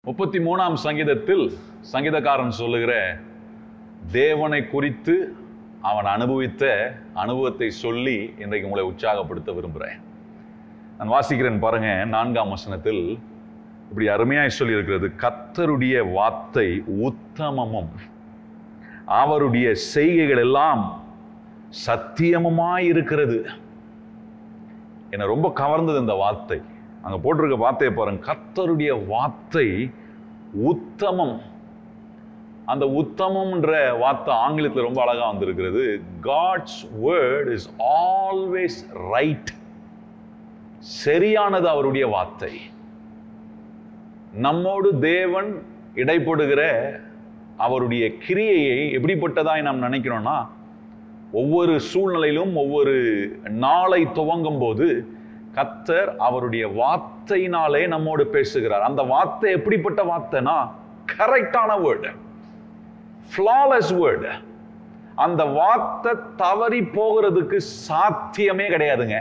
முப்பத்தி மூணாம் சங்கீதத்தில் சங்கீதக்காரன் சொல்லுகிற தேவனை குறித்து அவன் அனுபவித்த அனுபவத்தை சொல்லி இன்றைக்கு உங்களை உற்சாகப்படுத்த விரும்புகிறேன் நான் வாசிக்கிறேன் பாருங்க நான்காம் வசனத்தில் இப்படி அருமையாய் சொல்லியிருக்கிறது கத்தருடைய வார்த்தை உத்தமமும் அவருடைய செய்கைகள் எல்லாம் சத்தியமுமாய் இருக்கிறது என்னை ரொம்ப கவர்ந்தது இந்த வார்த்தை அங்க போட்டிருக்க வார்த்தையை பாருங்க கர்த்தருடைய வார்த்தை உத்தமம் அந்த உத்தமம்ன்ற வார்த்தை ஆங்கிலத்தில் ரொம்ப அழகா வந்திருக்கிறது God's word is always right சரியானது அவருடைய வார்த்தை நம்மோடு தேவன் இடைப்படுகிற அவருடைய கிரியையை எப்படிப்பட்டதாய் நாம் நினைக்கிறோம்னா ஒவ்வொரு சூழ்நிலையிலும் ஒவ்வொரு நாளை துவங்கும் போது கத்தர் அவருடைய வார்த்தையினாலே நம்மோடு பேசுகிறார் அந்த வார்த்தை எப்படிப்பட்ட வார்த்தைனா கரெக்டான வேர்டு ஃப்ளாலெஸ் வேர்டு அந்த வார்த்தை தவறி போகிறதுக்கு சாத்தியமே கிடையாதுங்க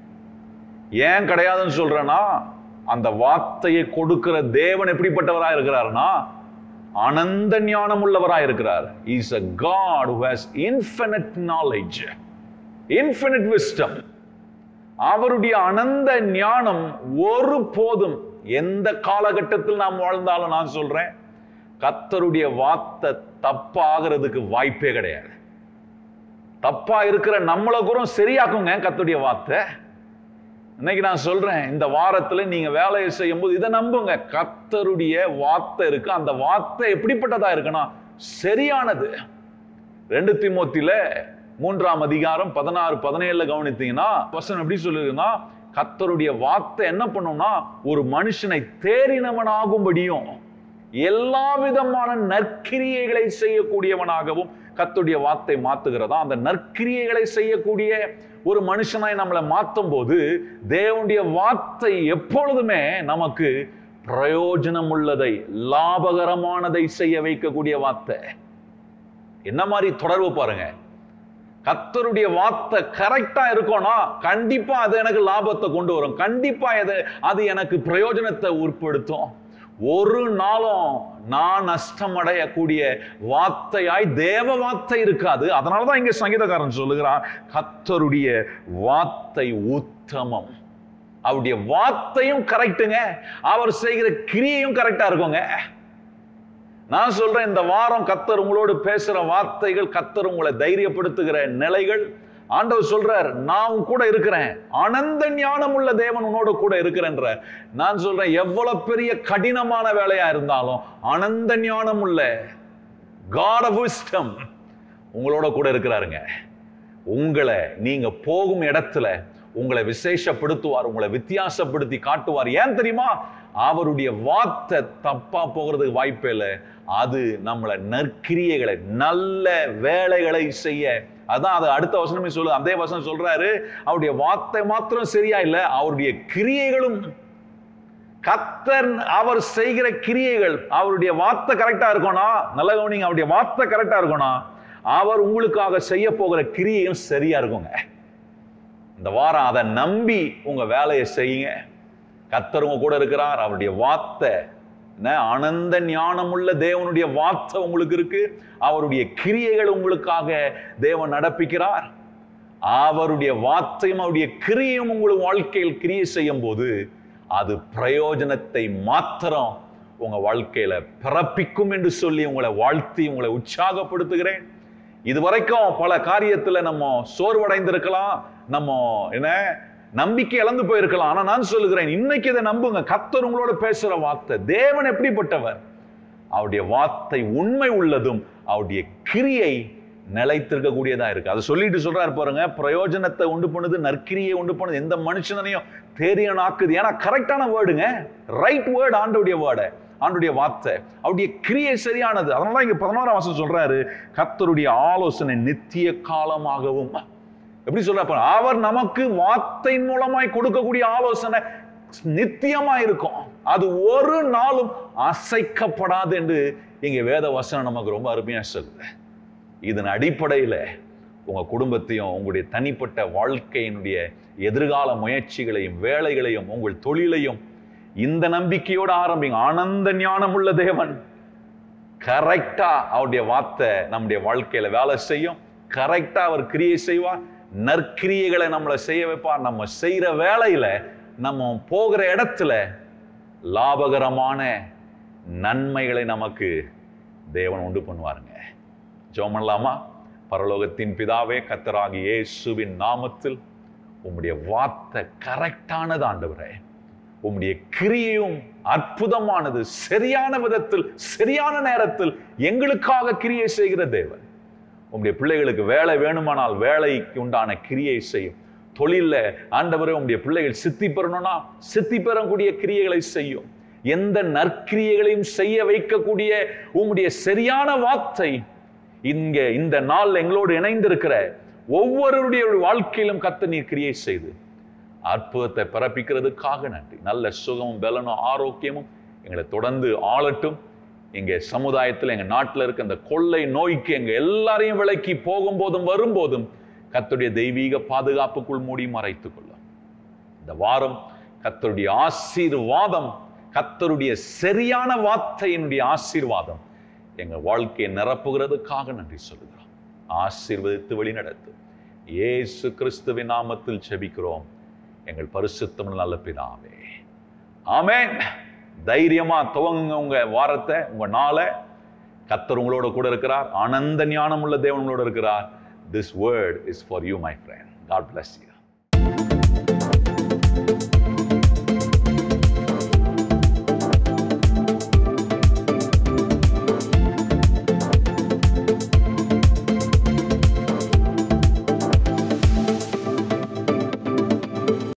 ஏன் கிடையாதுன்னு சொல்றேன்னா அந்த வார்த்தையை கொடுக்கிற தேவன் எப்படிப்பட்டவரா இருக்கிறார்னா அனந்த ஞானம் உள்ளவரா இருக்கிறார் is a God who has infinite knowledge infinite wisdom அவருடைய அனந்த ஞானம் ஒரு போதும் எந்த காலகட்டத்தில் நாம் வாழ்ந்தாலும் நான் சொல்றேன் கத்தருடைய வார்த்தை தப்பாகிறதுக்கு வாய்ப்பே கிடையாது தப்பா இருக்கிற நம்மளை கூட சரியாக்குங்க கத்தருடைய வார்த்தை இன்னைக்கு நான் சொல்றேன் இந்த வாரத்துல நீங்க வேலையை செய்யும் போது இதை நம்புங்க கத்தருடைய வார்த்தை இருக்கு அந்த வார்த்தை எப்படிப்பட்டதா இருக்குன்னா சரியானது ரெண்டு திமுத்தில மூன்றாம் அதிகாரம் பதினாறு பதினேழுல கவனித்தீங்கன்னா வசனம் எப்படி சொல்லுதுன்னா கத்தருடைய வார்த்தை என்ன பண்ணும்னா ஒரு மனுஷனை தேறினவனாகும்படியும் எல்லா விதமான நற்கிரியைகளை செய்யக்கூடியவனாகவும் கத்துடைய வார்த்தை மாத்துகிறதா அந்த நற்கிரியைகளை செய்யக்கூடிய ஒரு மனுஷனாய் நம்மளை மாற்றும் போது தேவனுடைய வார்த்தை எப்பொழுதுமே நமக்கு பிரயோஜனம் உள்ளதை லாபகரமானதை செய்ய வைக்கக்கூடிய வார்த்தை என்ன மாதிரி தொடர்பு பாருங்க கத்தருடைய வார்த்தை கரெக்டா இருக்கும்னா கண்டிப்பா அது எனக்கு லாபத்தை கொண்டு வரும் கண்டிப்பா அது அது எனக்கு பிரயோஜனத்தை உட்படுத்தும் ஒரு நாளும் நான் நஷ்டம் அடையக்கூடிய வார்த்தையாய் தேவ வார்த்தை இருக்காது அதனாலதான் இங்க சங்கீதக்காரன் சொல்லுகிறான் கத்தருடைய வார்த்தை உத்தமம் அவருடைய வார்த்தையும் கரெக்டுங்க அவர் செய்கிற கிரியையும் கரெக்டா இருக்குங்க நான் சொல்றேன் இந்த வாரம் கத்தர் உங்களோடு பேசுற வார்த்தைகள் கத்தர் உங்களை தைரியப்படுத்துகிற நிலைகள் ஆண்டவர் சொல்றார் நான் உன் கூட இருக்கிறேன் அனந்த ஞானம் உள்ள தேவன் உன்னோட கூட இருக்கிறேன்ற நான் சொல்றேன் எவ்வளவு பெரிய கடினமான வேலையா இருந்தாலும் அனந்த ஞானம் உள்ள காட் ஆஃப் விஸ்டம் உங்களோட கூட இருக்கிறாருங்க உங்களை நீங்க போகும் இடத்துல உங்களை விசேஷப்படுத்துவார் உங்களை வித்தியாசப்படுத்தி காட்டுவார் ஏன் தெரியுமா அவருடைய வார்த்தை தப்பா போகிறதுக்கு வாய்ப்பே இல்லை அது நம்மளை நற்கிரியைகளை நல்ல வேலைகளை செய்ய அதான் அது அடுத்த வசனமே சொல்லு அதே வசனம் சொல்றாரு அவருடைய வார்த்தை மாத்திரம் சரியா இல்லை அவருடைய கிரியைகளும் கத்தர் அவர் செய்கிற கிரியைகள் அவருடைய வார்த்தை கரெக்டா இருக்கணும் நல்ல கவனிங்க அவருடைய வார்த்தை கரெக்டா இருக்கணும் அவர் உங்களுக்காக செய்ய போகிற கிரியையும் சரியா இருக்குங்க இந்த வாரம் அதை நம்பி உங்க வேலையை செய்யுங்க கத்தர் உங்க கூட இருக்கிறார் அவருடைய வார்த்தை என்ன அனந்த ஞானமுள்ள தேவனுடைய வார்த்தை உங்களுக்கு இருக்கு அவருடைய கிரியைகள் உங்களுக்காக தேவன் நடப்பிக்கிறார் அவருடைய வார்த்தையும் அவருடைய கிரியையும் உங்களுக்கு வாழ்க்கையில் கிரியை செய்யும் போது அது பிரயோஜனத்தை மாத்திரம் உங்க வாழ்க்கையில பிறப்பிக்கும் என்று சொல்லி உங்களை வாழ்த்தி உங்களை உற்சாகப்படுத்துகிறேன் இதுவரைக்கும் பல காரியத்துல நம்ம சோர்வடைந்திருக்கலாம் நம்ம என்ன நம்பிக்கை இழந்து போயிருக்கலாம் ஆனா நான் சொல்லுகிறேன் இன்னைக்கு இதை நம்புங்க கத்தர் உங்களோட பேசுற வார்த்தை தேவன் எப்படிப்பட்டவர் அவருடைய வார்த்தை உண்மை உள்ளதும் அவருடைய கிரியை நிலைத்திருக்கக்கூடியதா இருக்கு அதை சொல்லிட்டு சொல்றாரு பாருங்க பிரயோஜனத்தை உண்டு பண்ணுது நற்கிரியை உண்டு பண்ணுது எந்த மனுஷனையும் தேரியனாக்குது ஏன்னா கரெக்டான வேர்டுங்க ரைட் வேர்டு ஆண்டவுடைய வேர்டை ஆண்டுடைய வார்த்தை அவருடைய கிரியை சரியானது அதனால இங்க பதினோராம் வருஷம் சொல்றாரு கத்தருடைய ஆலோசனை நித்திய காலமாகவும் எப்படி சொல்ற அவர் நமக்கு வார்த்தையின் மூலமாய் கொடுக்கக்கூடிய ஆலோசனை நித்தியமா இருக்கும் அது ஒரு நாளும் அசைக்கப்படாது என்று இங்க வேத வசனம் நமக்கு ரொம்ப அருமையா சொல்லுது இதன் அடிப்படையில் உங்க குடும்பத்தையும் உங்களுடைய தனிப்பட்ட வாழ்க்கையினுடைய எதிர்கால முயற்சிகளையும் வேலைகளையும் உங்கள் தொழிலையும் இந்த நம்பிக்கையோட ஆரம்பிங்க ஆனந்த ஞானம் உள்ள தேவன் கரெக்டா அவருடைய வார்த்தை நம்முடைய வாழ்க்கையில வேலை செய்யும் கரெக்டா அவர் கிரியை செய்வார் நற்கிரியைகளை நம்மளை செய்ய வைப்பார் நம்ம செய்யற வேலையில நம்ம போகிற இடத்துல லாபகரமான நன்மைகளை நமக்கு தேவன் உண்டு பண்ணுவாருங்க ஜெபம் பண்ணலாமா பரலோகத்தின் பிதாவே கத்தராகி இயேசுவின் நாமத்தில் உம்முடைய வார்த்தை கரெக்டானது ஆண்டவரே உம்முடைய கிரியையும் அற்புதமானது சரியான விதத்தில் சரியான நேரத்தில் எங்களுக்காக கிரியை செய்கிற தேவன் உம்முடைய பிள்ளைகளுக்கு வேலை வேணுமானால் வேலைக்கு உண்டான கிரியை செய்யும் தொழில்ல ஆண்டவரே உம்முடைய பிள்ளைகள் சித்தி பெறணும்னா சித்தி பெறக்கூடிய கிரியைகளை செய்யும் எந்த நற்கிரியைகளையும் செய்ய வைக்கக்கூடிய உம்முடைய சரியான வார்த்தை இங்க இந்த நாள் எங்களோடு இணைந்திருக்கிற ஒவ்வொருடைய வாழ்க்கையிலும் கத்த நீர் கிரியை செய்து அற்புதத்தை பிறப்பிக்கிறதுக்காக நன்றி நல்ல சுகமும் பலனும் ஆரோக்கியமும் எங்களை தொடர்ந்து ஆளட்டும் எங்க சமுதாயத்தில் எங்க நாட்டில் இருக்க அந்த கொள்ளை நோய்க்கு எங்க எல்லாரையும் விலக்கி போகும்போதும் வரும்போதும் கர்த்தருடைய தெய்வீக பாதுகாப்புக்குள் மூடி மறைத்துக் கொள்ளும் இந்த வாரம் கர்த்தருடைய ஆசீர்வாதம் கர்த்தருடைய சரியான வார்த்தையினுடைய ஆசீர்வாதம் எங்கள் வாழ்க்கையை நிரப்புகிறதுக்காக நன்றி சொல்லுகிறோம் ஆசீர்வதித்து வழிநடத்தும் இயேசு கிறிஸ்துவின் நாமத்தில் செபிக்கிறோம் எங்கள் பரிசுத்தம் நல்ல பிதாவே ஆமென் தைரியமா துவங்குங்க உங்க வாரத்தை உங்க நாளை கத்தர் உங்களோட கூட இருக்கிறார் ஆனந்த ஞானம் உள்ள தேவன் உங்களோட இருக்கிறார் this word is for you my friend God bless you